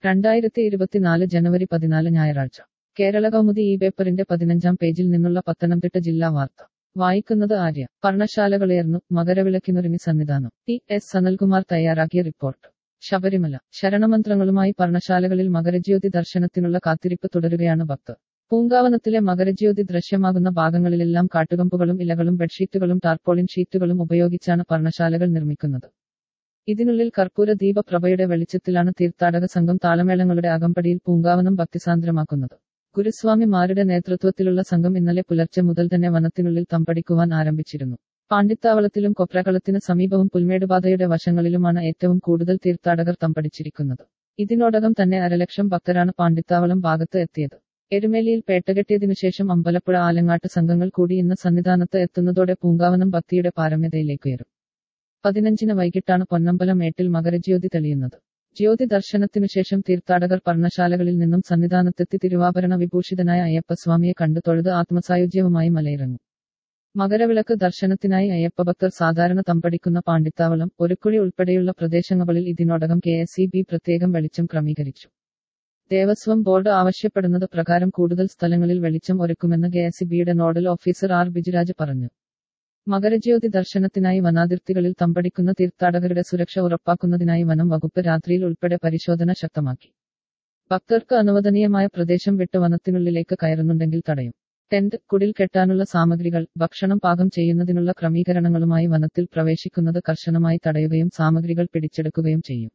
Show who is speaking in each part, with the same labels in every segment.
Speaker 1: രണ്ടായിരത്തി ഇരുപത്തിനാല് ജനുവരി പതിനാല് ഞായറാഴ്ച കേരള കൗമുദി ഈ പേപ്പറിന്റെ പതിനഞ്ചാം പേജിൽ നിന്നുള്ള പത്തനംതിട്ട ജില്ലാ വാർത്ത വായിക്കുന്നത് ആര്യ പർണശാലകളുയർന്നു മകരവിളക്കിനൊരുങ്ങി സന്നിധാനം ടി എസ് സനൽകുമാർ തയ്യാറാക്കിയ റിപ്പോർട്ട് ശബരിമല ശരണമന്ത്രങ്ങളുമായി പർണശാലകളിൽ മകരജ്യോതി ദർശനത്തിനുള്ള കാത്തിരിപ്പ് തുടരുകയാണ് ഭക്തർ പൂങ്കാവനത്തിലെ മകരജ്യോതി ദൃശ്യമാകുന്ന ഭാഗങ്ങളിലെല്ലാം കാട്ടുകമ്പുകളും ഇലകളും ബെഡ്ഷീറ്റുകളും ടാർപോളിൻ ഷീറ്റുകളും ഉപയോഗിച്ചാണ് പർണശാലകൾ നിർമ്മിക്കുന്നത് ഇതിനുള്ളിൽ കർപ്പൂര ദീപപ്രഭയുടെ വെളിച്ചത്തിലാണ് തീർത്ഥാടക സംഘം താളമേളങ്ങളുടെ അകമ്പടിയിൽ പൂങ്കാവനം ഭക്തിസാന്ദ്രമാക്കുന്നത് ഗുരുസ്വാമിമാരുടെ നേതൃത്വത്തിലുള്ള സംഘം ഇന്നലെ പുലർച്ചെ മുതൽ തന്നെ വനത്തിനുള്ളിൽ തമ്പടിക്കുവാൻ ആരംഭിച്ചിരുന്നു പാണ്ടിത്താവളത്തിലും കൊപ്രകളത്തിന് സമീപവും പുൽമേടുപാതയുടെ വശങ്ങളിലുമാണ് ഏറ്റവും കൂടുതൽ തീർത്ഥാടകർ തമ്പടിച്ചിരിക്കുന്നത് ഇതിനോടകം തന്നെ അരലക്ഷം ഭക്തരാണ് പാണ്ടിത്താവളം ഭാഗത്ത് എത്തിയത് എരുമേലിയിൽ പേട്ടകെട്ടിയതിനുശേഷം അമ്പലപ്പുഴ ആലങ്ങാട്ട് സംഘങ്ങൾ കൂടി ഇന്ന് സന്നിധാനത്ത് എത്തുന്നതോടെ പൂങ്കാവനം ഭക്തിയുടെ പാരമ്യതയിലേക്കുയരും പതിനഞ്ചിന് വൈകിട്ടാണ് പൊന്നമ്പലം മേട്ടിൽ മകരജ്യോതി തെളിയുന്നത് ജ്യോതി ദർശനത്തിനുശേഷം തീർത്ഥാടകർ പർണശാലകളിൽ നിന്നും സന്നിധാനത്തെത്തി തിരുവാഭരണ വിഭൂഷിതനായ അയ്യപ്പസ്വാമിയെ കണ്ടു തൊഴുത് ആത്മസായുജ്യവുമായി മലയിറങ്ങും മകരവിളക്ക് ദർശനത്തിനായി അയ്യപ്പഭക്തർ സാധാരണ തമ്പടിക്കുന്ന പാണ്ടിത്താവളം ഒരുക്കുഴി ഉൾപ്പെടെയുള്ള പ്രദേശങ്ങളിൽ ഇതിനോടകം കെ എസ് പ്രത്യേകം വെളിച്ചം ക്രമീകരിച്ചു ദേവസ്വം ബോർഡ് ആവശ്യപ്പെടുന്നത് പ്രകാരം കൂടുതൽ സ്ഥലങ്ങളിൽ വെളിച്ചം ഒരുക്കുമെന്ന് കെ എസ് ബിയുടെ നോഡൽ ഓഫീസർ ആർ ബിജുരാജ് പറഞ്ഞു മകരജ്യോതി ദർശനത്തിനായി വനാതിർത്തികളിൽ തമ്പടിക്കുന്ന തീർത്ഥാടകരുടെ സുരക്ഷ ഉറപ്പാക്കുന്നതിനായി വനം വകുപ്പ് രാത്രിയിൽ ഉൾപ്പെടെ പരിശോധന ശക്തമാക്കി ഭക്തർക്ക് അനുവദനീയമായ പ്രദേശം വിട്ട് വനത്തിനുള്ളിലേക്ക് കയറുന്നുണ്ടെങ്കിൽ തടയും ടെന്റ് കുടിൽ കെട്ടാനുള്ള സാമഗ്രികൾ ഭക്ഷണം പാകം ചെയ്യുന്നതിനുള്ള ക്രമീകരണങ്ങളുമായി വനത്തിൽ പ്രവേശിക്കുന്നത് കർശനമായി തടയുകയും സാമഗ്രികൾ പിടിച്ചെടുക്കുകയും ചെയ്യും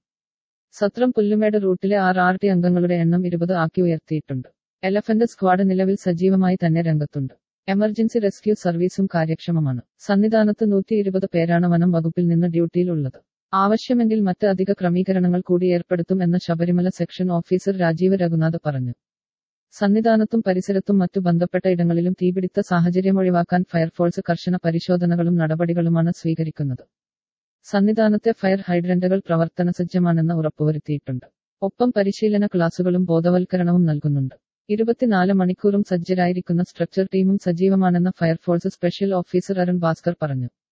Speaker 1: സത്രം പുല്ലുമേട് റൂട്ടിലെ ആർ ആർ ടി അംഗങ്ങളുടെ എണ്ണം ഇരുപത് ആക്കി ഉയർത്തിയിട്ടുണ്ട് എലഫന്റ് സ്ക്വാഡ് നിലവിൽ സജീവമായി തന്നെ രംഗത്തുണ്ട് എമർജൻസി റെസ്ക്യൂ സർവീസും കാര്യക്ഷമമാണ് സന്നിധാനത്ത് നൂറ്റി ഇരുപത് പേരാണ് വനം വകുപ്പിൽ നിന്ന് ഡ്യൂട്ടിയിൽ ഉള്ളത് ആവശ്യമെങ്കിൽ മറ്റ് അധിക ക്രമീകരണങ്ങൾ കൂടി ഏർപ്പെടുത്തും എന്ന് ശബരിമല സെക്ഷൻ ഓഫീസർ രാജീവ് രഘുനാഥ് പറഞ്ഞു സന്നിധാനത്തും പരിസരത്തും മറ്റു ബന്ധപ്പെട്ട ഇടങ്ങളിലും തീപിടിത്ത സാഹചര്യം ഒഴിവാക്കാൻ ഫയർഫോഴ്സ് കർശന പരിശോധനകളും നടപടികളുമാണ് സ്വീകരിക്കുന്നത് സന്നിധാനത്തെ ഫയർ ഹൈഡ്രന്റുകൾ പ്രവർത്തനസജ്ജമാണെന്ന് ഉറപ്പുവരുത്തിയിട്ടുണ്ട് ഒപ്പം പരിശീലന ക്ലാസുകളും ബോധവൽക്കരണവും നൽകുന്നുണ്ട് ഇരുപത്തിനാല് മണിക്കൂറും സജ്ജരായിരിക്കുന്ന സ്ട്രക്ചർ ടീമും സജീവമാണെന്ന് fire force special officer Arun Bhaskar പറഞ്ഞു